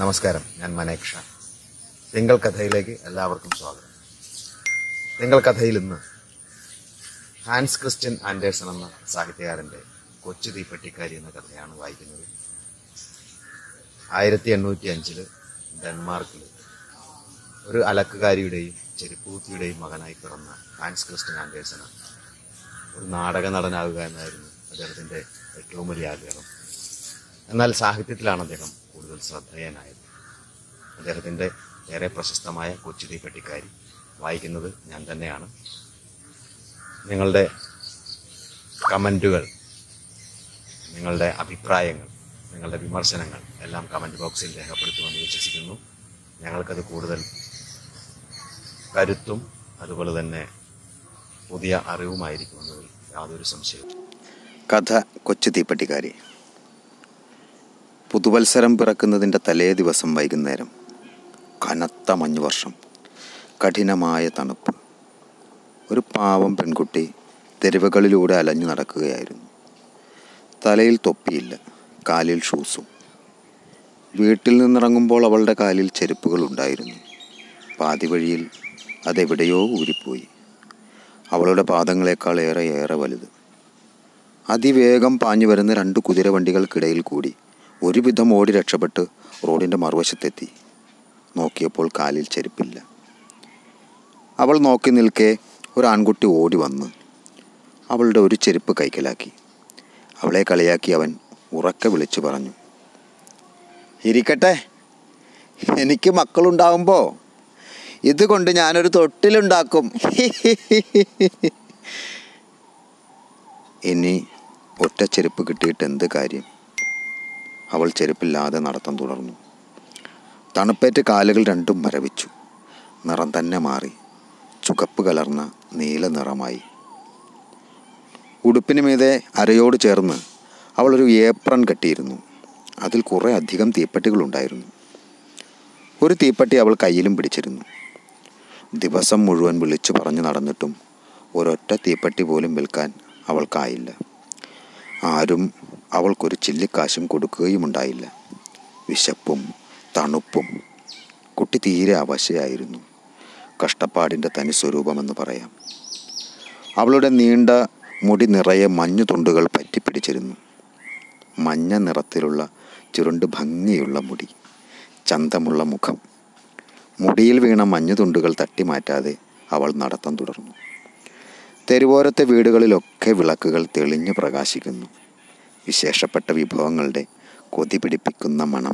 നമസ്കാരം ഞാൻ മനേക്ഷ തിങ്കൾ കഥയിലേക്ക് എല്ലാവർക്കും സ്വാഗതം തിങ്കൾ കഥയിൽ ഇന്ന് ഹാൻസ് ക്രിസ്ത്യൻ ആൻഡേഴ്സൺ എന്ന സാഹിത്യകാരന്റെ കൊച്ചു തീപ്പെട്ടിക്കാരി എന്ന കഥയാണ് വായിക്കുന്നത് ആയിരത്തി എണ്ണൂറ്റി അഞ്ചില് ഡെൻമാർക്കിൽ ഒരു അലക്കുകാരിയുടെയും ചെരുപ്പൂത്തിയുടെയും മകനായി പിറന്ന ഹാൻസ് ക്രിസ്ത്യൻ ആൻഡേഴ്സൺ ഒരു നാടക നടനാവുക എന്നായിരുന്നു അദ്ദേഹത്തിന്റെ ഏറ്റവും വലിയ ആഗ്രഹം എന്നാൽ സാഹിത്യത്തിലാണ് അദ്ദേഹം കൂടുതൽ ശ്രദ്ധേയനായത് അദ്ദേഹത്തിന്റെ ഏറെ പ്രശസ്തമായ കൊച്ചു തീപ്പെട്ടിക്കാരി വായിക്കുന്നത് ഞാൻ തന്നെയാണ് നിങ്ങളുടെ കമൻറ്റുകൾ നിങ്ങളുടെ അഭിപ്രായങ്ങൾ നിങ്ങളുടെ വിമർശനങ്ങൾ എല്ലാം കമൻറ്റ് ബോക്സിൽ രേഖപ്പെടുത്തുമെന്ന് വിശ്വസിക്കുന്നു ഞങ്ങൾക്കത് കൂടുതൽ കരുത്തും അതുപോലെ തന്നെ പുതിയ അറിവുമായിരിക്കുമെന്നതിൽ യാതൊരു സംശയവും കഥ കൊച്ചു തീപ്പെട്ടിക്കാരി പുതുവത്സരം പിറക്കുന്നതിൻ്റെ തലേ ദിവസം വൈകുന്നേരം കനത്ത മഞ്ഞുവർഷം കഠിനമായ തണുപ്പ് ഒരു പാവം പെൺകുട്ടി തെരുവുകളിലൂടെ അലഞ്ഞു നടക്കുകയായിരുന്നു തലയിൽ തൊപ്പിയില്ല കാലിൽ ഷൂസും വീട്ടിൽ നിന്നിറങ്ങുമ്പോൾ അവളുടെ കാലിൽ ചെരുപ്പുകൾ ഉണ്ടായിരുന്നു പാതി വഴിയിൽ അതെവിടെയോ ഊരിപ്പോയി അവളുടെ പാദങ്ങളെക്കാൾ ഏറെ ഏറെ വലുത് അതിവേഗം പാഞ്ഞു വരുന്ന രണ്ട് കുതിരവണ്ടികൾക്കിടയിൽ കൂടി ഒരുവിധം ഓടി രക്ഷപ്പെട്ട് റോഡിൻ്റെ മറുവശത്തെത്തി നോക്കിയപ്പോൾ കാലിൽ ചെരുപ്പില്ല അവൾ നോക്കി നിൽക്കെ ഒരു ആൺകുട്ടി ഓടി വന്ന് അവളുടെ ഒരു ചെരുപ്പ് കൈക്കലാക്കി അവളെ കളിയാക്കി അവൻ ഉറക്കെ വിളിച്ചു പറഞ്ഞു ഇരിക്കട്ടെ എനിക്ക് മക്കളുണ്ടാവുമ്പോൾ ഇതുകൊണ്ട് ഞാനൊരു തൊട്ടിലുണ്ടാക്കും ഇനി ഒറ്റ ചെരുപ്പ് കിട്ടിയിട്ട് എന്ത് കാര്യം അവൾ ചെരുപ്പില്ലാതെ നടത്തം തുടർന്നു തണുപ്പേറ്റ് കാലുകൾ രണ്ടും മരവിച്ചു നിറം തന്നെ മാറി ചുകപ്പ് കലർന്ന നീല നിറമായി ഉടുപ്പിന് മീതെ അരയോട് ചേർന്ന് അവളൊരു ഏപ്രൺ കെട്ടിയിരുന്നു അതിൽ കുറേ അധികം തീപ്പെട്ടികളുണ്ടായിരുന്നു ഒരു തീപ്പെട്ടി അവൾ കയ്യിലും പിടിച്ചിരുന്നു ദിവസം മുഴുവൻ വിളിച്ചു പറഞ്ഞു നടന്നിട്ടും ഒരൊറ്റ തീപ്പെട്ടി പോലും വിൽക്കാൻ അവൾക്കായില്ല ആരും അവൾക്കൊരു ചില്ലിക്കാശും കൊടുക്കുകയുമുണ്ടായില്ല വിശപ്പും തണുപ്പും കുട്ടി തീരെ അവശയായിരുന്നു കഷ്ടപ്പാടിൻ്റെ തനി സ്വരൂപമെന്ന് പറയാം അവളുടെ നീണ്ട മുടി നിറയെ മഞ്ഞു തുണ്ടുകൾ പറ്റിപ്പിടിച്ചിരുന്നു മഞ്ഞ നിറത്തിലുള്ള ചുരുണ്ട് ഭംഗിയുള്ള മുടി ചന്തമുള്ള മുഖം മുടിയിൽ വീണ മഞ്ഞുതുണ്ടുകൾ തട്ടിമാറ്റാതെ അവൾ നടത്തം തുടർന്നു തെരുവോരത്തെ വീടുകളിലൊക്കെ വിളക്കുകൾ തെളിഞ്ഞു പ്രകാശിക്കുന്നു വിശേഷപ്പെട്ട വിഭവങ്ങളുടെ കൊതി പിടിപ്പിക്കുന്ന മണം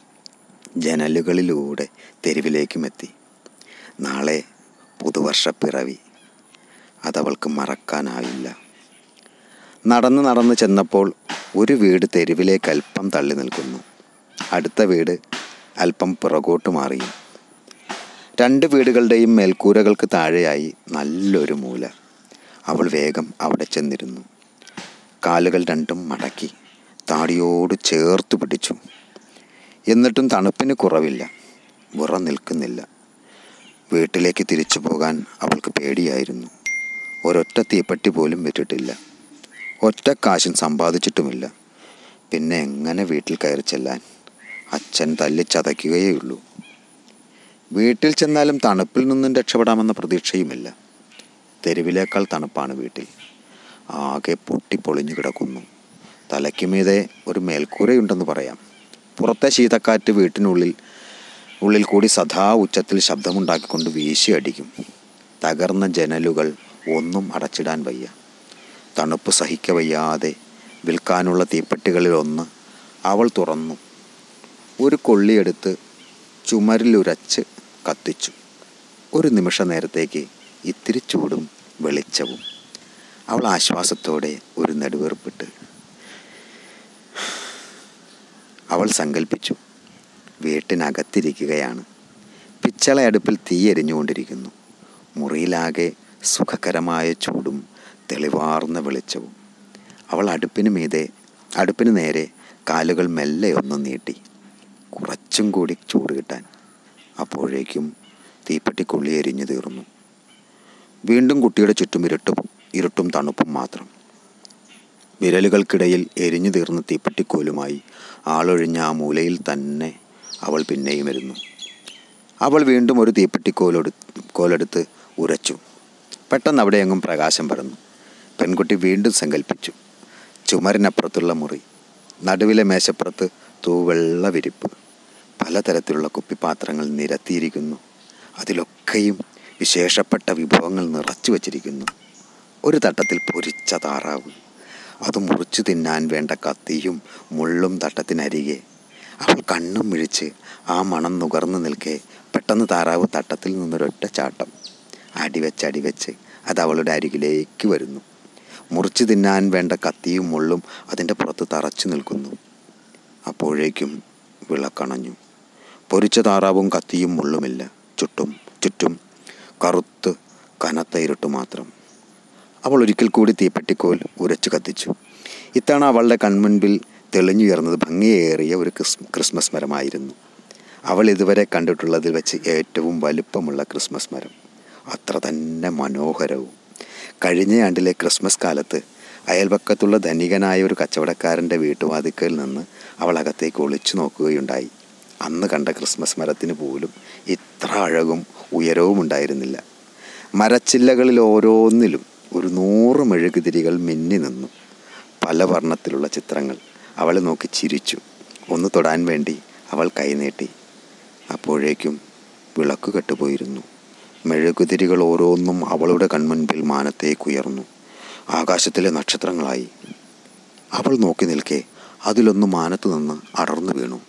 ജനലുകളിലൂടെ തെരുവിലേക്കുമെത്തി നാളെ പുതുവർഷപ്പിറവി അതവൾക്ക് മറക്കാനാവില്ല നടന്ന് നടന്ന് ചെന്നപ്പോൾ ഒരു വീട് തെരുവിലേക്ക് അല്പം തള്ളി നിൽക്കുന്നു അടുത്ത വീട് അല്പം പുറകോട്ട് മാറിയും രണ്ട് വീടുകളുടെയും മേൽക്കൂരകൾക്ക് താഴെയായി നല്ലൊരു മൂല അവൾ വേഗം അവിടെ ചെന്നിരുന്നു കാലുകൾ രണ്ടും മടക്കി താടിയോട് ചേർത്ത് പിടിച്ചു എന്നിട്ടും തണുപ്പിന് കുറവില്ല വിറ നിൽക്കുന്നില്ല വീട്ടിലേക്ക് തിരിച്ചു പോകാൻ അവൾക്ക് പേടിയായിരുന്നു ഒരൊറ്റ തീപ്പെട്ടി പോലും വിറ്റിട്ടില്ല ഒറ്റ കാശും സമ്പാദിച്ചിട്ടുമില്ല പിന്നെ എങ്ങനെ വീട്ടിൽ കയറി ചെല്ലാൻ അച്ഛൻ തല്ലിച്ചതയ്ക്കുകയുള്ളൂ വീട്ടിൽ ചെന്നാലും തണുപ്പിൽ നിന്നും രക്ഷപ്പെടാമെന്ന പ്രതീക്ഷയുമില്ല തെരുവിലേക്കാൾ തണുപ്പാണ് വീട്ടിൽ ആകെ പൊട്ടിപ്പൊളിഞ്ഞു കിടക്കുന്നു തലയ്ക്കുമീതെ ഒരു മേൽക്കൂരയുണ്ടെന്ന് പറയാം പുറത്തെ ശീതക്കാറ്റ് വീട്ടിനുള്ളിൽ ഉള്ളിൽ കൂടി സദാ ഉച്ചത്തിൽ ശബ്ദമുണ്ടാക്കിക്കൊണ്ട് വീശി അടിക്കും തകർന്ന ജനലുകൾ ഒന്നും അടച്ചിടാൻ വയ്യ തണുപ്പ് സഹിക്കവയ്യാതെ വിൽക്കാനുള്ള തീപ്പെട്ടികളിൽ ഒന്ന് അവൾ തുറന്നു ഒരു കൊള്ളിയെടുത്ത് ചുമരിലുരച്ച് കത്തിച്ചു ഒരു നിമിഷ നേരത്തേക്ക് ഇത്തിരി ചൂടും വെളിച്ചവും അവൾ ആശ്വാസത്തോടെ ഒരു നെടുവേർപ്പിട്ട് അവൾ സങ്കല്പിച്ചു വീട്ടിനകത്തിരിക്കുകയാണ് പിച്ചള അടുപ്പിൽ തീ എരിഞ്ഞുകൊണ്ടിരിക്കുന്നു മുറിയിലാകെ സുഖകരമായ ചൂടും തെളിവാർന്ന വെളിച്ചവും അവൾ അടുപ്പിന് മീതെ അടുപ്പിന് നേരെ കാലുകൾ മെല്ലെ ഒന്ന് നീട്ടി കുറച്ചും കൂടി ചൂട് കിട്ടാൻ അപ്പോഴേക്കും തീപ്പെട്ടിക്കുള്ളി എരിഞ്ഞു തീർന്നു വീണ്ടും കുട്ടിയുടെ ചുറ്റും ഇരുട്ടും ഇരുട്ടും തണുപ്പും മാത്രം വിരലുകൾക്കിടയിൽ എരിഞ്ഞു തീർന്ന തീപ്പെട്ടിക്കോലുമായി ആളൊഴിഞ്ഞ ആ മൂലയിൽ തന്നെ അവൾ പിന്നെയും വരുന്നു അവൾ വീണ്ടും ഒരു തീപ്പെട്ടി കോലെടു കോലെടുത്ത് ഉരച്ചു പെട്ടെന്ന് അവിടെയെങ്ങും പ്രകാശം പരന്നു പെൺകുട്ടി വീണ്ടും സങ്കല്പിച്ചു ചുമരിനപ്പുറത്തുള്ള മുറി നടുവിലെ മേശപ്പുറത്ത് തൂവെള്ള വിരിപ്പ് പലതരത്തിലുള്ള കുപ്പിപ്പാത്രങ്ങൾ നിരത്തിയിരിക്കുന്നു അതിലൊക്കെയും വിശേഷപ്പെട്ട വിഭവങ്ങൾ നിറച്ചു വച്ചിരിക്കുന്നു ഒരു തട്ടത്തിൽ പൊരിച്ച താറാവ് അത് മുറിച്ചു തിന്നാൻ വേണ്ട കത്തിയും മുള്ളും തട്ടത്തിനരികെ അവൾ കണ്ണും മിഴിച്ച് ആ മണം നുകർന്നു നിൽക്കെ പെട്ടെന്ന് താറാവ് തട്ടത്തിൽ നിന്നൊരൊറ്റ ചാട്ടം അടിവെച്ച് അടിവെച്ച് അത് അവളുടെ അരികിലേക്ക് വരുന്നു മുറിച്ചു തിന്നാൻ വേണ്ട കത്തിയും മുള്ളും അതിൻ്റെ പുറത്ത് തറച്ചു നിൽക്കുന്നു അപ്പോഴേക്കും വിളക്കണഞ്ഞു പൊരിച്ച താറാവും കത്തിയും മുള്ളുമില്ല ചുട്ടും ചുറ്റും കറുത്ത് കനത്ത ഇരുട്ട് മാത്രം അവൾ ഒരിക്കൽ കൂടി തീപ്പെട്ടിക്കോൽ ഉരച്ചു കത്തിച്ചു ഇത്തവണ അവളുടെ കൺമുൻപിൽ തെളിഞ്ഞുയർന്നത് ഭംഗിയേറിയ ഒരു ക്രിസ് ക്രിസ്മസ് മരമായിരുന്നു അവൾ ഇതുവരെ കണ്ടിട്ടുള്ളതിൽ വെച്ച് ഏറ്റവും വലുപ്പമുള്ള ക്രിസ്മസ് മരം അത്ര തന്നെ മനോഹരവും കഴിഞ്ഞ ആണ്ടിലെ ക്രിസ്മസ് കാലത്ത് അയൽപക്കത്തുള്ള ധനികനായ ഒരു കച്ചവടക്കാരൻ്റെ വീട്ടുവാതിക്കൽ നിന്ന് അവൾ അകത്തേക്ക് ഒളിച്ചു നോക്കുകയുണ്ടായി അന്ന് കണ്ട ക്രിസ്മസ് മരത്തിന് പോലും ഇത്ര അഴകും ഉയരവും ഉണ്ടായിരുന്നില്ല മരച്ചില്ലകളിൽ ഓരോന്നിലും ഒരു നൂറ് മെഴുകുതിരികൾ മിന്നി നിന്നു പല വർണ്ണത്തിലുള്ള ചിത്രങ്ങൾ അവളെ നോക്കി ചിരിച്ചു ഒന്ന് തൊടാൻ വേണ്ടി അവൾ കൈനീട്ടി അപ്പോഴേക്കും വിളക്ക് കെട്ടുപോയിരുന്നു മെഴുകുതിരികൾ ഓരോന്നും അവളുടെ കൺമുൻപിൽ മാനത്തേക്കുയർന്നു ആകാശത്തിലെ നക്ഷത്രങ്ങളായി അവൾ നോക്കി നിൽക്കെ അതിലൊന്ന് മാനത്ത് നിന്ന് അടർന്നു വീണു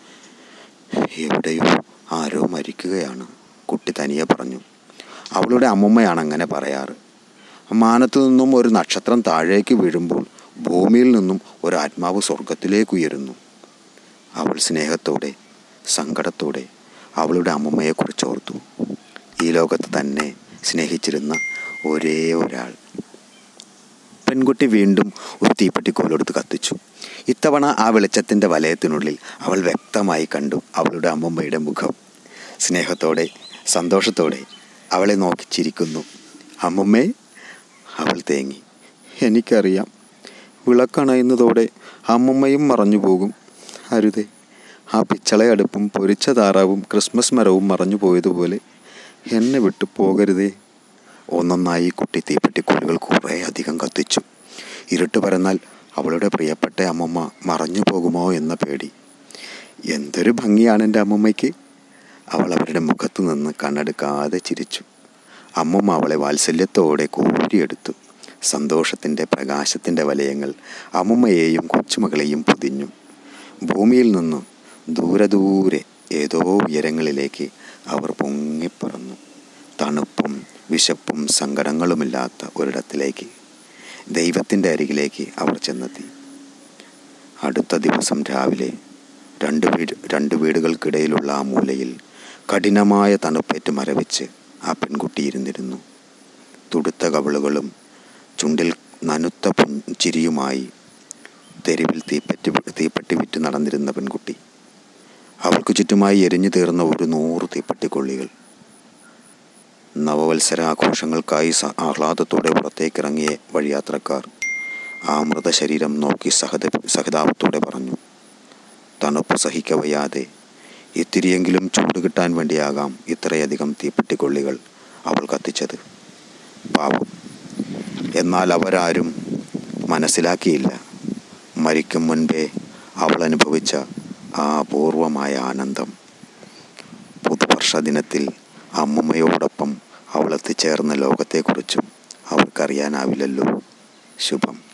എവിടെയോ ആരോ മരിക്കുകയാണ് കുട്ടി തനിയെ പറഞ്ഞു അവളുടെ അമ്മമ്മയാണ് അങ്ങനെ പറയാറ് മാനത്തു നിന്നും ഒരു നക്ഷത്രം താഴേക്ക് വീഴുമ്പോൾ ഭൂമിയിൽ നിന്നും ഒരു ആത്മാവ് സ്വർഗത്തിലേക്ക് ഉയരുന്നു അവൾ സ്നേഹത്തോടെ സങ്കടത്തോടെ അവളുടെ അമ്മമ്മയെക്കുറിച്ച് ഓർത്തു ഈ ലോകത്ത് തന്നെ സ്നേഹിച്ചിരുന്ന ഒരേ ഒരാൾ പെൺകുട്ടി വീണ്ടും ഒരു തീപ്പെട്ടിക്കോലെടുത്ത് കത്തിച്ചു ഇത്തവണ ആ വെളിച്ചത്തിൻ്റെ വലയത്തിനുള്ളിൽ അവൾ വ്യക്തമായി കണ്ടു അവളുടെ അമ്മമ്മയുടെ മുഖം സ്നേഹത്തോടെ സന്തോഷത്തോടെ അവളെ നോക്കി ചിരിക്കുന്നു അമ്മമ്മേ അവൾ തേങ്ങി എനിക്കറിയാം വിളക്കണയുന്നതോടെ അമ്മമ്മയും മറഞ്ഞു പോകും അരുതേ ആ പിച്ചളയടുപ്പും പൊരിച്ച താറാവും ക്രിസ്മസ് മരവും മറഞ്ഞു പോയതുപോലെ എന്നെ വിട്ടു പോകരുതേ ഒന്നൊന്നായി കുട്ടി തീപ്പെട്ടിക്കോലുകൾ കുറേ അധികം കത്തിച്ചു ഇരുട്ട് പരന്നാൽ അവളുടെ പ്രിയപ്പെട്ട അമ്മമ്മ മറഞ്ഞു പോകുമോ എന്ന പേടി എന്തൊരു ഭംഗിയാണ് എൻ്റെ അമ്മമ്മയ്ക്ക് അവൾ അവരുടെ മുഖത്തു നിന്ന് കണ്ണെടുക്കാതെ ചിരിച്ചു അമ്മമ്മ അവളെ വാത്സല്യത്തോടെ കോരിയെടുത്തു സന്തോഷത്തിൻ്റെ പ്രകാശത്തിൻ്റെ വലയങ്ങൾ അമ്മമ്മയെയും കൊച്ചുമകളെയും പൊതിഞ്ഞു ഭൂമിയിൽ നിന്നും ദൂരെ ദൂരെ ഏതോ ഉയരങ്ങളിലേക്ക് അവർ പൊങ്ങിപ്പറന്നു തണുപ്പും വിശപ്പും സങ്കടങ്ങളുമില്ലാത്ത ഒരിടത്തിലേക്ക് ദൈവത്തിൻ്റെ അരികിലേക്ക് അവർ ചെന്നെത്തി അടുത്ത ദിവസം രാവിലെ രണ്ട് വീട് രണ്ട് വീടുകൾക്കിടയിലുള്ള ആ മൂലയിൽ കഠിനമായ തണുപ്പേറ്റ് മരവിച്ച് ആ പെൺകുട്ടി ഇരുന്നിരുന്നു തുടുത്ത കവിളുകളും ചുണ്ടിൽ നനുത്ത പുഞ്ചിരിയുമായി തെരുവിൽ തീപ്പറ്റി തീപ്പെട്ടി വിറ്റ് നടന്നിരുന്ന പെൺകുട്ടി അവൾക്ക് ചുറ്റുമായി എരിഞ്ഞു തീർന്ന ഒരു നൂറ് തീപ്പെട്ടിക്കൊള്ളികൾ നവവത്സരാഘോഷങ്ങൾക്കായി സ ആഹ്ലാദത്തോടെ പുറത്തേക്കിറങ്ങിയ വഴിയാത്രക്കാർ ആ മൃതശരീരം നോക്കി സഹത സഹതാപത്തോടെ പറഞ്ഞു തണുപ്പ് സഹിക്കവയ്യാതെ ഇത്തിരിയെങ്കിലും ചൂട് കിട്ടാൻ വേണ്ടിയാകാം ഇത്രയധികം തീപ്പെട്ടിക്കൊള്ളികൾ അവൾ കത്തിച്ചത് പാവം എന്നാൽ അവരാരും മനസ്സിലാക്കിയില്ല മരിക്കും മുൻപേ അവൾ അനുഭവിച്ച ആ അപൂർവമായ ആനന്ദം പുതുവർഷ ദിനത്തിൽ അമ്മമ്മയോടൊപ്പം അവൾ എത്തിച്ചേർന്ന ലോകത്തെക്കുറിച്ചും അവർക്കറിയാനാവില്ലല്ലോ ശുഭം